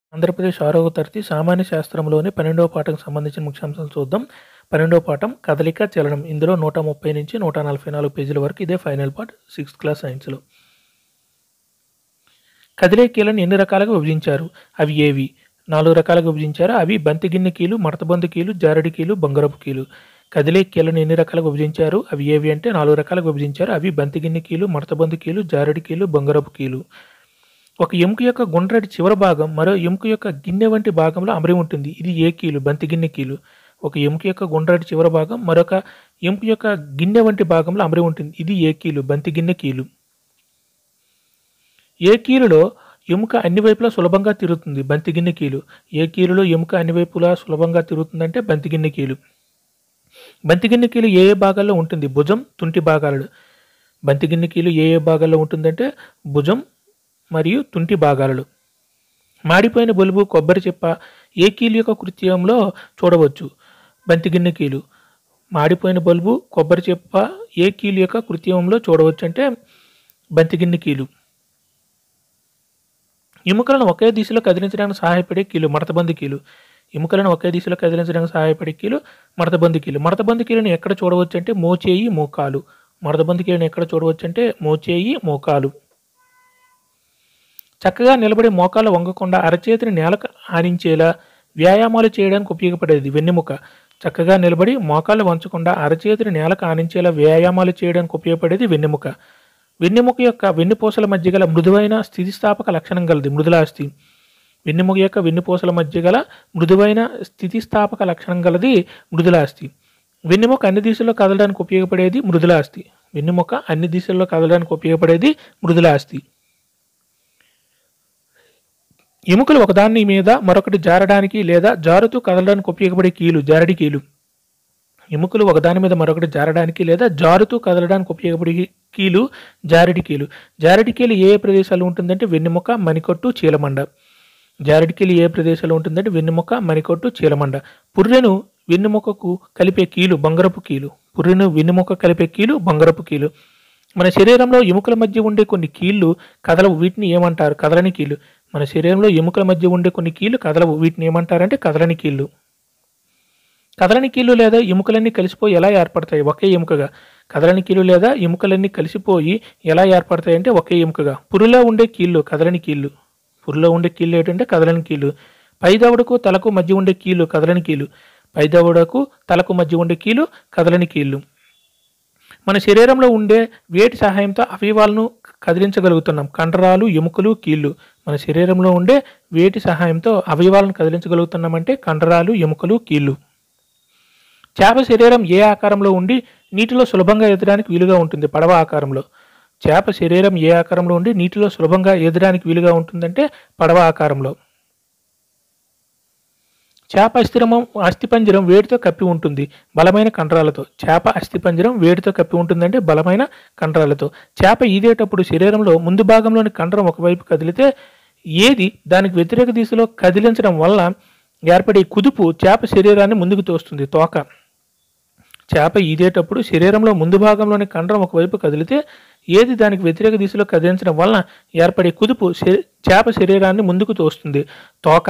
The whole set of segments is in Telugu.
ఆంధ్రప్రదేశ్ ఆరవ తరగతి సామాన్య శాస్త్రంలోని పన్నెండవ పాఠంకి సంబంధించిన ముఖ్యాంశాలు చూద్దాం పన్నెండవ పాఠం కదలిక చలనం ఇందులో నూట ముప్పై నుంచి నూట నలభై నాలుగు పేజీల వరకు ఇదే ఫైనల్ పార్ట్ సిక్స్త్ క్లాస్ సైన్స్లో కదిలే కీలను ఎన్ని రకాలుగా విభజించారు అవి ఏవి నాలుగు రకాలుగా విభజించారు అవి బంతిగిన్నె కీలు మడతబందు కీలు జారడి కీలు బంగారపు కీలు కదిలే కీలను ఎన్ని రకాలుగా విభజించారు అవి ఏవి అంటే నాలుగు రకాలుగా విభజించారు అవి బంతిగిన్నె కీలు మడతబందు కీలు జారడి కీలు బంగారపు కీలు ఒక ఎముక యొక్క గుండ్రటి చివరి భాగం మరో ఎముక యొక్క గిన్నె వంటి భాగంలో అమరి ఉంటుంది ఇది ఏ కీలు బంతి గిన్నె కీలు ఒక ఎముక యొక్క గుండ్రటి చివరి భాగం మరొక ఎముక యొక్క గిన్నె వంటి భాగంలో అమరి ఉంటుంది ఇది ఏ కీలు బంతి గిన్నె కీలు ఏ కీలులో ఎముక అన్ని వైపులా సులభంగా తిరుగుతుంది బంతి గిన్నె కీలు ఏ కీలులో ఎముక అన్ని వైపులా సులభంగా తిరుగుతుందంటే బంతి గిన్నె కీలు బంతి గిన్నె కీలు ఏ ఏ భాగాల్లో ఉంటుంది భుజం తుంటి భాగాలు బంతి గిన్నె కీలు ఏ ఏ భాగాల్లో ఉంటుందంటే భుజం మరియు తుంటి భాగాలలో మాడిపోయిన బొలుబు కొబ్బరి చెప్ప ఏ కీలు యొక్క కృత్యంలో చూడవచ్చు బంతిగిన్నె కీలు మాడిపోయిన బల్బు కొబ్బరి చెప్ప ఏ కీలు యొక్క కృత్యంలో చూడవచ్చు అంటే బంతిగిన్నె కీలు ఎముకలను ఒకే దిశలో కదిలించడానికి సహాయపడే కీలు మడతబంది కీలు ఎముకలను ఒకే దిశలో కదిలించడానికి సహాయపడే కీలు మడతబంది కీలు మడతబంది కీలను ఎక్కడ చూడవచ్చు అంటే మోచేయి మోకాలు మడతబంది కీలను ఎక్కడ చూడవచ్చు అంటే మోచేయి మోకాలు చక్కగా నిలబడి మోకాలు వంగకుండా అరచేతిని నేలకు ఆనించేలా వ్యాయామాలు చేయడానికి ఉపయోగపడేది వెన్నెముక చక్కగా నిలబడి మోకాలు వంచకుండా అరచేతిని నేలకు ఆనించేలా వ్యాయామాలు చేయడానికి ఉపయోగపడేది వెన్నెముక వెన్నెముక యొక్క వెన్నుపూసల మధ్య గల మృదువైన స్థితిస్థాపక లక్షణం గలది మృదులాస్థి వెన్నెముక యొక్క వెన్నుపూసల మధ్య గల మృదువైన స్థితిస్థాపక లక్షణం గలది మృదులాస్థి వెన్నెముక అన్ని దిశల్లో కదలడానికి ఉపయోగపడేది మృదులాస్థి వెన్నెముక అన్ని దిశల్లో కదలడానికి ఉపయోగపడేది మృదులాస్థి ఎముకలు ఒకదాని మీద మరొకటి జారడానికి లేదా జారుతూ కదలడానికి ఉపయోగపడే కీలు జారడి కీలు ఎముకలు ఒకదాని మీద మరొకటి జారడానికి లేదా జారుతూ కదలడానికి ఉపయోగపడే కీలు జారడి కీలు జారడి కీలు ఏ ఏ ప్రదేశాలు ఉంటుందంటే వెన్నెముక మణికొట్టు చీలమండ జారడి కీలు ఏ ప్రదేశాలు ఉంటుందంటే వెన్నెముక మణికొట్టు చీలమండ పుర్రెను వెన్నెముకకు కలిపే కీలు బంగారపు కీలు పుర్రెను వెన్నెముక కలిపే కీలు బంగారపు కీలు మన శరీరంలో ఎముకల మధ్య ఉండే కొన్ని కీళ్ళు కదలవు వీటిని ఏమంటారు కదలని కీళ్ళు మన శరీరంలో ఎముకల మధ్య ఉండే కొన్ని కీళ్ళు కదలవు వీటిని ఏమంటారంటే కదలని కీళ్ళు కదలని కీళ్ళు లేదా ఎముకలన్నీ కలిసిపోయి ఎలా ఏర్పడతాయి ఒకే ఎముకగా కదలని కీళ్ళు లేదా ఎముకలన్నీ కలిసిపోయి ఎలా ఏర్పడతాయి అంటే ఒకే ఎముకగా పురిలో ఉండే కీళ్ళు కదలని కీళ్ళు పురిలో ఉండే కీళ్ళు ఏంటంటే కదలని కీళ్ళు పైదవడకు తలకు మధ్య ఉండే కీళ్ళు కదలని కీళ్ళు పైదవడకు తలకు మధ్య ఉండే కీలు కదలని కీళ్ళు మన శరీరంలో ఉండే వేటి సహాయంతో అవయవాలను కదిలించగలుగుతున్నాం కండరాలు ఎముకలు కీళ్ళు మన శరీరంలో ఉండే వేటి సహాయంతో అవయవాలను కదిలించగలుగుతున్నామంటే కండరాలు ఎముకలు కీళ్ళు చేప శరీరం ఏ ఆకారంలో ఉండి నీటిలో సులభంగా ఎదడానికి వీలుగా ఉంటుంది పడవ ఆకారంలో చేప శరీరం ఏ ఆకారంలో ఉండి నీటిలో సులభంగా ఎదడానికి వీలుగా ఉంటుందంటే పడవ ఆకారంలో చేప అస్థిరమం అస్థిపంజరం వేడితో కప్పి ఉంటుంది బలమైన కండరాలతో చేప అస్థిపంజరం వేడితో కప్పి ఉంటుందంటే బలమైన కండరాలతో చేప ఈదేటప్పుడు శరీరంలో ముందు భాగంలోని కండరం ఒకవైపు కదిలితే ఏది దానికి వ్యతిరేక దిశలో కదిలించడం వల్ల ఏర్పడే కుదుపు చేప శరీరాన్ని ముందుకు తోస్తుంది తోక చేప ఈదేటప్పుడు శరీరంలో ముందు భాగంలోని కండరం ఒకవైపు కదిలితే ఏది దానికి వ్యతిరేక దిశలో కదిలించడం వలన ఏర్పడే కుదుపు శరీ- చేప శరీరాన్ని ముందుకు తోస్తుంది తోక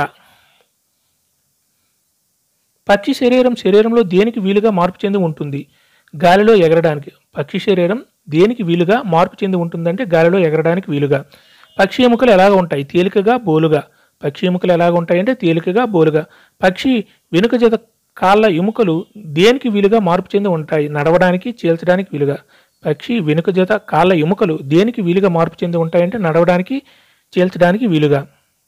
పక్షి శరీరం శరీరంలో దేనికి వీలుగా మార్పు చెంది ఉంటుంది గాలిలో ఎగరడానికి పక్షి శరీరం దేనికి వీలుగా మార్పు చెంది ఉంటుందంటే గాలిలో ఎగరడానికి వీలుగా పక్షి ఎముకలు ఎలాగ ఉంటాయి తేలికగా బోలుగా పక్షి ఎముకలు ఎలాగ ఉంటాయంటే తేలికగా బోలుగా పక్షి వెనుక జత కాళ్ళ ఎముకలు దేనికి వీలుగా మార్పు చెంది ఉంటాయి నడవడానికి చీల్చడానికి వీలుగా పక్షి వెనుక జత కాళ్ళ ఎముకలు దేనికి వీలుగా మార్పు చెంది ఉంటాయంటే నడవడానికి చీల్చడానికి వీలుగా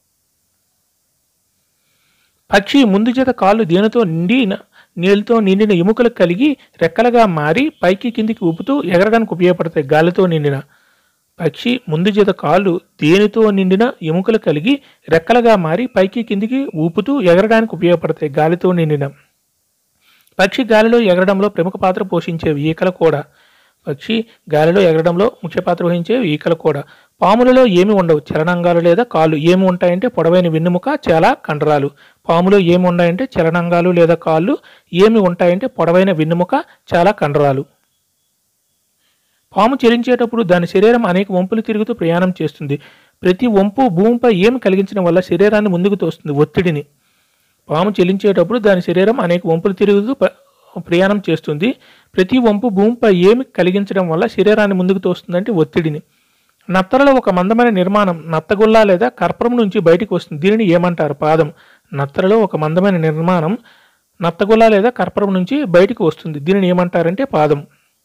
పక్షి ముందు జత కాళ్ళు దేనితో నిండిన నీళ్ళతో నిండిన ఎముకలు కలిగి రెక్కలుగా మారి పైకి కిందికి ఊపుతూ ఎగరడానికి ఉపయోగపడతాయి గాలితో నిండిన పక్షి ముందు జత కాళ్ళు దేనితో నిండిన ఎముకలు కలిగి రెక్కలుగా మారి పైకి కిందికి ఊపుతూ ఎగరడానికి ఉపయోగపడతాయి గాలితో నిండిన పక్షి గాలిలో ఎగరడంలో ప్రముఖ పాత్ర పోషించేవి ఈకలు కూడా పక్షి గాలిలో ఎగరడంలో ముఖ్య పాత్ర వహించేవి ఈకలు కూడా పాములలో ఏమి ఉండవు చలనాంగాలు లేదా కాళ్ళు ఏమి ఉంటాయంటే పొడవైన వెన్నెముక చాలా కండరాలు పాములో ఏమి ఉన్నాయంటే చలనాంగాలు లేదా కాళ్ళు ఏమి ఉంటాయంటే పొడవైన వెన్నెముక చాలా కండరాలు పాము చెలించేటప్పుడు దాని శరీరం అనేక వంపులు తిరుగుతూ ప్రయాణం చేస్తుంది ప్రతి వంపు భూమిపై ఏమి కలిగించడం వల్ల శరీరాన్ని ముందుకు తోస్తుంది ఒత్తిడిని పాము చెలించేటప్పుడు దాని శరీరం అనేక వంపులు తిరుగుతూ ప- ప్రయాణం చేస్తుంది ప్రతి వంపు భూమిపై ఏమి కలిగించడం వల్ల శరీరాన్ని ముందుకు తోస్తుందంటే ఒత్తిడిని నత్తలలో ఒక మందమైన నిర్మాణం నత్తగుల్ల లేదా కర్పరం నుంచి బయటికి వస్తుంది దీనిని ఏమంటారు పాదం నత్తలలో ఒక మందమైన నిర్మాణం నత్తగుల్ల లేదా కర్పరం నుంచి బయటికి వస్తుంది దీనిని ఏమంటారంటే పాదం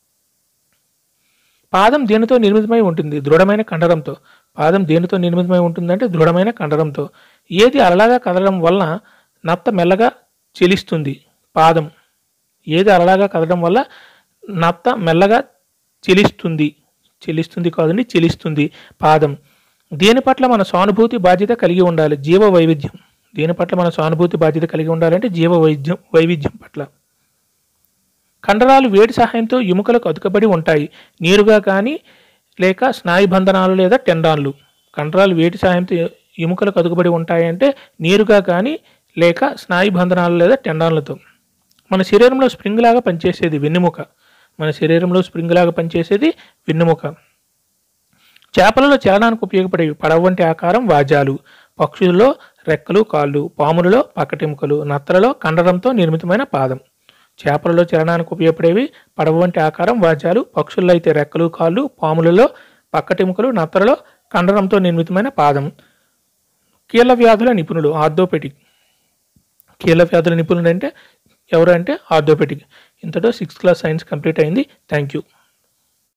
పాదం దేనితో నిర్మితమై ఉంటుంది దృఢమైన కండరంతో పాదం దేనితో నిర్మితమై ఉంటుందంటే దృఢమైన కండరంతో ఏది అలలాగా కదలడం వలన నత్త మెల్లగా చెలిస్తుంది పాదం ఏది అలలాగా కదలడం వల్ల నత్త మెల్లగా చెలిస్తుంది చెలిస్తుంది కాదండి చెలిస్తుంది పాదం దేని పట్ల మన సానుభూతి బాధ్యత కలిగి ఉండాలి జీవ వైవిధ్యం దేని పట్ల మన సానుభూతి బాధ్యత కలిగి ఉండాలంటే జీవ వైద్యం వైవిధ్యం పట్ల కండరాలు వేడి సహాయంతో ఎముకలకు అతుకబడి ఉంటాయి నీరుగా కానీ లేక స్నాయు బంధనాలు లేదా టెండాన్లు కండరాలు వేడి సహాయంతో ఎ- ఎముకలకు అతుకబడి ఉంటాయంటే నీరుగా కానీ లేక స్నాయు బంధనాలు లేదా టెండాన్లతో మన శరీరంలో స్ప్రింగ్ లాగా పనిచేసేది వెన్నెముక మన శరీరంలో స్ప్రింగ్ లాగా పనిచేసేది వెన్నెముక చేపలలో చలనానికి ఉపయోగపడేవి పడవ వంటి ఆకారం వాజాలు పక్షులలో రెక్కలు కాళ్ళు పాములలో పక్కటెముకలు నత్తలలో కండరంతో నిర్మితమైన పాదం చేపలలో చలనానికి ఉపయోగపడేవి పడవ వంటి ఆకారం వాజాలు పక్షుల్లో అయితే రెక్కలు కాళ్ళు పాములలో పక్కటెముకలు నత్తలలో కండరంతో నిర్మితమైన పాదం కీళ్ళ వ్యాధుల నిపుణులు ఆర్థోపెటిక్ కీళ్ళ వ్యాధుల నిపుణులు అంటే ఎవరు అంటే ఆర్థోపెటిక్ ఇంతతో సిక్స్త్ క్లాస్ సైన్స్ కంప్లీట్ అయింది థ్యాంక్ యూ